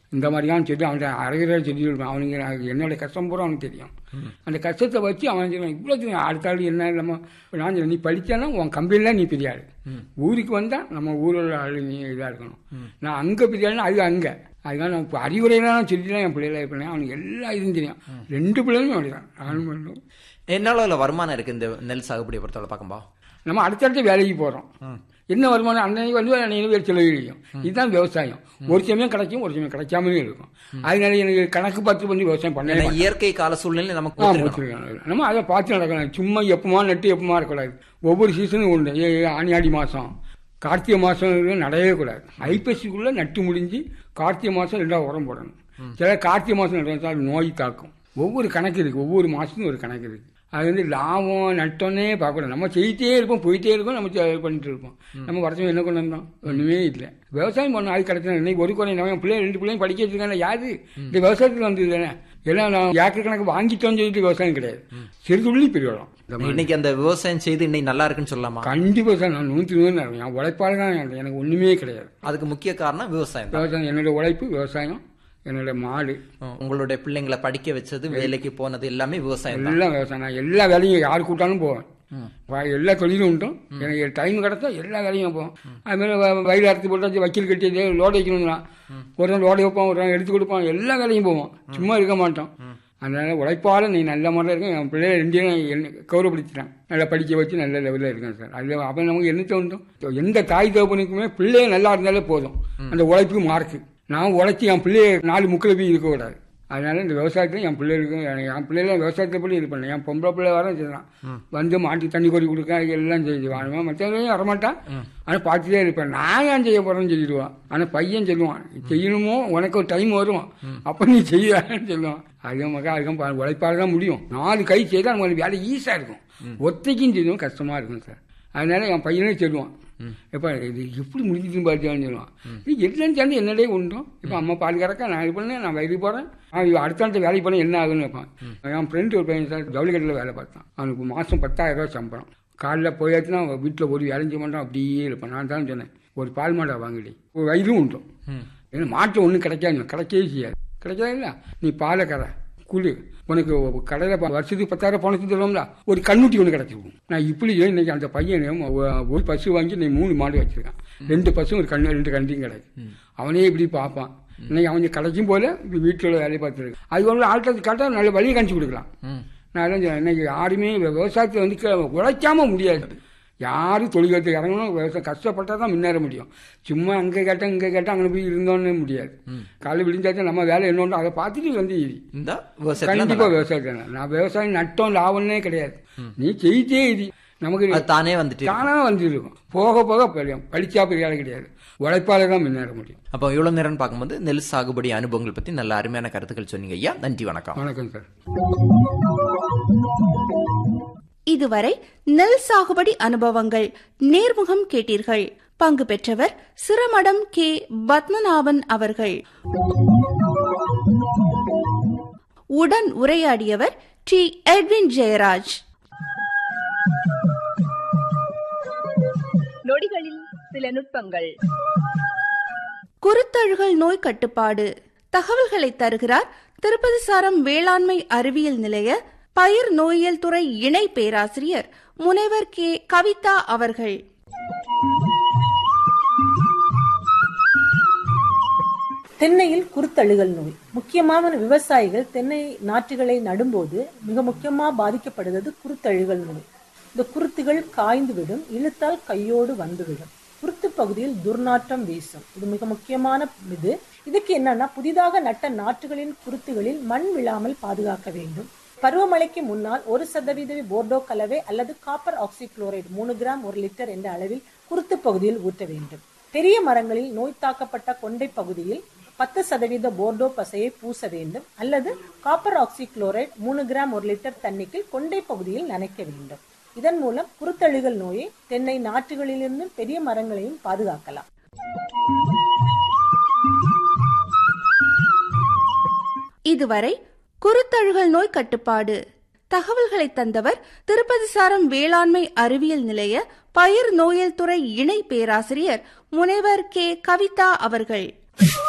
இந்த மாதிரியான செடி அவன்கிட்ட அரைகிற செடி இருக்கும் அவனுக்கு எனக்கு என்னோட கஷ்டம் பூரா அவனுக்கு தெரியும் அந்த கஷ்டத்தை வச்சு அவன் சொல்லுவான் இவ்வளோ தெரியும் அடுத்த ஆள் என்ன இல்லாமல் நான் சொல்லுவேன், நீ படித்தேன்னா உன் கம்பெனியில் நீ பெரிய ஆள் ஊருக்கு வந்தால் நம்ம ஊரோட ஆள் நீ இதாக இருக்கணும் நான் அங்கே பெரிய ஆளுனா அது அங்கே அதுக்காக நான் இப்போ அறிவுரையெல்லாம் சொல்லிலாம் என் பிள்ளைகளை இருப்பேன் அவனுக்கு எல்லா இதுவும் தெரியும் ரெண்டு பிள்ளைகளும் அப்படிதான் நானும் பண்ணும் என்ன அளவில் வருமானம் இருக்கு இந்த நெல் சாகுபடியை பொறுத்தவரை பார்க்கும்பா நம்ம அடுத்தடுத்த வேலைக்கு போகிறோம் என்ன வருமானம் அன்னைக்கு வந்து அன்னைக்கு வேறு செலவழிக்கும் இதுதான் விவசாயம் ஒரு சமயம் கிடைக்கும் ஒரு சமயம் கிடைக்காமலே இருக்கும் அதனால எனக்கு கணக்கு பார்த்து பண்ணி விவசாயம் பண்ணவே ஏன்னா இயற்கை கால சூழ்நிலை நமக்கு ஆ, ஒத்துருக்கணும். ஒத்துருக்காங்க. நம்ம அதை பார்த்து நடக்கணும் சும்மா எப்பமா நட்டு எப்பமா இருக்கக்கூடாது ஒவ்வொரு சீசனும் உண்டு ஏ, ஏ, ஆனி ஆடி மாதம் கார்த்திகை மாதம் நடவே கூடாது ஐப்பசிக்குள்ளே நட்டு முடிஞ்சு கார்த்திகை மாதம் ரெண்டாவது உரம் போடணும் சில கார்த்திகை மாதம் நட்டு அது நோய் தாக்கும் ஒவ்வொரு கணக்கு இருக்குது ஒவ்வொரு மாதத்துக்கும் ஒரு கணக்கு இருக்குது அது வந்து லாபம் நட்டோன்னே பார்க்கக்கூடாது நம்ம செய்யிட்டே இருப்போம் போயிட்டே இருக்கோம் நம்ம செ- பண்ணிட்டு இருப்போம் நம்ம வருஷம் என்ன கொண்டு வந்தோம் ஒன்றுமே இல்லை விவசாயம் பண்ணணும் அது கிடைச்சது இன்னைக்கு ஒரு குறை நம்ம பிள்ளை ரெண்டு பிள்ளையும் படிக்க வச்சிருக்காங்க யாரு இந்த விவசாயத்தில் வந்தது தானே எல்லாம் நான் ஏக்கர் கணக்கு வாங்கிட்டோம்னு சொல்லிட்டு விவசாயம் கிடையாது சிறுதுள்ளி பெரியவளம் இந்த மாதிரி இன்னைக்கு அந்த விவசாயம் செய்து இன்னைக்கு நல்லா இருக்குன்னு சொல்லலாமா கண்டிப்பா சார் நான் நூற்றி நூறு நேரம் என் உழைப்பால் தான் எனக்கு- எனக்கு ஒன்றுமே கிடையாது அதுக்கு முக்கிய காரணம் விவசாயம் தான் விவசாயம் என்னோட உழைப்பு விவசாயம் என்னோட மாடு உங்களுடைய பிள்ளைங்களை படிக்க வச்சது வேலைக்கு போனது எல்லாமே விவசாயம் தான் எல்லாம் விவசாயம் நான் எல்லா வேலையும் யார் கூட்டாலும் போவேன் வ- எல்லா தொழிலும் உண்டும் எனக்கு டைம் கிடைச்சா எல்லா வேலையும் போவோம் அதுமாதிரி வ- வயல் அறுத்து போட்டாச்சு வக்கீல் கட்டி லோடு வைக்கணும்னா ஒரு நாள் லோடு வைப்போம் ஒரு நாள் எடுத்து கொடுப்போம் எல்லா வேலையும் போவோம் சும்மா இருக்க மாட்டோம் அதனால உழைப்பால நீ நல்ல முறையில் இருக்கும் என் பிள்ளைய ரெண்டையும் நான் என்ன கௌரவப்படுத்திட்டேன் நல்லா படிக்க வச்சு நல்ல லெவலில் இருக்கேன் சார் அது அப்போ நமக்கு என்ன தோணும் எந்த தாய் தகப்பனுக்குமே பிள்ளைய நல்லா இருந்தாலே போதும் அந்த உழைப்புக்கு மார்க்கு நான் உழைச்சி என் பிள்ளைய நாலு முக்கில் போய் இருக்கக்கூடாது அதனால இந்த விவசாயத்தில் என் பிள்ளைகளுக்கு எனக்கு என் பிள்ளைகளை விவசாயத்தை படி இது பண்ணேன் என் பொம்பளை பிள்ளை வர செய்யலாம் வந்து மாட்டுக்கு தண்ணி கொடி கொடுக்க எல்லாம் செய்வான் மற்றவங்க வரமாட்டான் ஆனால் பார்த்துட்டே இருப்பேன் நான் ஏன் செய்ய போறேன்னு சொல்லிடுவான் ஆனால் பையன் சொல்லுவான் செய்யணுமோ உனக்கு ஒரு டைம் வரும் அப்போ நீ செய்யான்னு சொல்லுவான் அது மக்கா அதுக்கும் பா- உழைப்பால தான் முடியும் நாலு கை செய்தால் நமக்கு வேலை ஈஸியாக இருக்கும் ஒத்தைக்கும் செய்யணும் கஷ்டமாக இருக்கும் சார் அதனால என் பையனே சொல்லுவான் எப்ப இது எப்படி முடிஞ்சிட்டு பார்த்தியான்னு சொல்லுவான் இது எல்லாம் சேர்ந்து என்னடே உண்டும் இப்போ அம்மா பால் கறக்க நான் இது பண்ணேன் நான் வயலுக்கு போகிறேன் அடுத்த நாள் வேலைக்கு போனால் என்ன ஆகுன்னு வைப்பான் என் ஃப்ரெண்டு ஒரு பையன் சார் ஜவுளி கடையில் வேலை பார்த்தான் அவனுக்கு மாதம் பத்தாயிரம் ரூபாய் சம்பளம் காலைல போயாச்சுன்னா அவன் வீட்டில் ஒரு வேலையும் செய்ய மாட்டான் அப்படியே இருப்பான் நான் தான் சொன்னேன் ஒரு பால் மாடை வாங்கிடி ஒரு வயலும் உண்டும் ஏன்னா மாட்டு ஒன்றும் கிடைக்காது கிடைக்கவே செய்யாது கிடைக்காது இல்லை நீ பாலை கரை குழு உனக்கு கடையில் வருஷத்துக்கு பத்தாயிரம் பணத்துக்கு தருவோம்ல ஒரு கண்ணுட்டி ஒன்று கிடைச்சிருக்கும் நான் இப்படி இன்னைக்கு அந்த பையன் ஒ- ஒரு பசு வாங்கி நீ மூணு மாடு வச்சிருக்கான் ரெண்டு பசும் ஒரு கண்ணு ரெண்டு கண்டியும் கிடையாது அவனே இப்படி பார்ப்பான் இன்னைக்கு அவன் கடைக்கும் போல இப்படி வீட்டில் வேலையை பார்த்துருக்கு அது ஒன்று ஆள்றது காட்டா நல்ல வழியை கணிச்சு கொடுக்கலாம் நான் அதான் சொல்றேன், இன்னைக்கு யாருமே விவசாயத்தை வந்து க- உழைக்காம முடியாது யாரும் தொழில்களுக்கு இறங்கணும் விவசாயம் கஷ்டப்பட்டா தான் முன்னேற முடியும் சும்மா அங்கே கேட்டால் இங்கே கேட்டால் அங்கே போய் இருந்தோன்னு முடியாது காலை விடிஞ்சாச்சும் நம்ம வேலை என்ன உண்டோ அதை பார்த்துட்டு வந்து இரு. இந்த விவசாயத்துல கண்டிப்பா நல்லா- விவசாயத்தை நான் விவசாயம் நட்டம் லாபம்னே கிடையாது நீ செய்தே இது நமக்கு அது தானே வந்துட்டு தானா வந்துருக்கும் போக போக பெரியும் படிச்சா பெரிய ஆள் கிடையாது உழைப்பால தான் முன்னேற முடியும் அப்போ இவ்வளவு நேரம் பார்க்கும்போது நெல் சாகுபடி அனுபவங்கள் பத்தி நல்ல அருமையான கருத்துக்கள் சொன்னீங்க ஐயா நன்றி வணக்கம் வணக்கம் சார் இதுவரை நெல் சாகுபடி அனுபவங்கள் நேர்முகம் கேட்டீர்கள் பங்கு பெற்றவர் சிரமடம் கே பத்மநாபன் அவர்கள் உடன் உரையாடியவர் டி எட்வின் ஜெயராஜ் நொடிகளில் சில நுட்பங்கள் குருத்தழுகல் நோய் கட்டுப்பாடு தகவல்களை தருகிறார் திருப்பதி சாரம் வேளாண்மை அறிவியல் நிலைய பயிர் நோயியல் துறை இணை பேராசிரியர் முனைவர் கே கவிதா அவர்கள் தென்னையில் குருத்தழுகல் நோய் முக்கியமான விவசாயிகள் தென்னை நாற்றுகளை நடும்போது மிக முக்கியமா பாதிக்கப்படுவது குருத்தழுகல் நோய் இந்த குருத்துகள் காய்ந்து விடும் இழுத்தால் கையோடு வந்துவிடும் குருத்து பகுதியில் துர்நாற்றம் வீசும் இது மிக முக்கியமான இது இதுக்கு என்னன்னா புதிதாக நட்ட நாற்றுகளின் குருத்துகளில் மண் விழாமல் பாதுகாக்க வேண்டும் பருவமழைக்கு முன்னால் ஒரு சதவீத போர்டோ கலவை அல்லது காப்பர் ஆக்சிக்ளோரைடு மூணு கிராம் ஒரு லிட்டர் என்ற அளவில் குருத்து பகுதியில் ஊற்ற வேண்டும் பெரிய மரங்களில் நோய் தாக்கப்பட்ட கொண்டை பகுதியில் பத்து சதவீத போர்டோ பசையை பூச வேண்டும் அல்லது காப்பர் ஆக்சிக்ளோரைடு மூணு கிராம் ஒரு லிட்டர் தண்ணிக்கு கொண்டை பகுதியில் நனைக்க வேண்டும் இதன் மூலம் குருத்தழுகல் நோயை தென்னை நாற்றுகளிலிருந்து பெரிய மரங்களையும் பாதுகாக்கலாம் இதுவரை குருத்தழுகல் நோய் கட்டுப்பாடு தகவல்களை தந்தவர் திருப்பதி சாரம் வேளாண்மை அறிவியல் நிலைய பயிர் நோயியல் துறை இணை பேராசிரியர் முனைவர் கே கவிதா அவர்கள்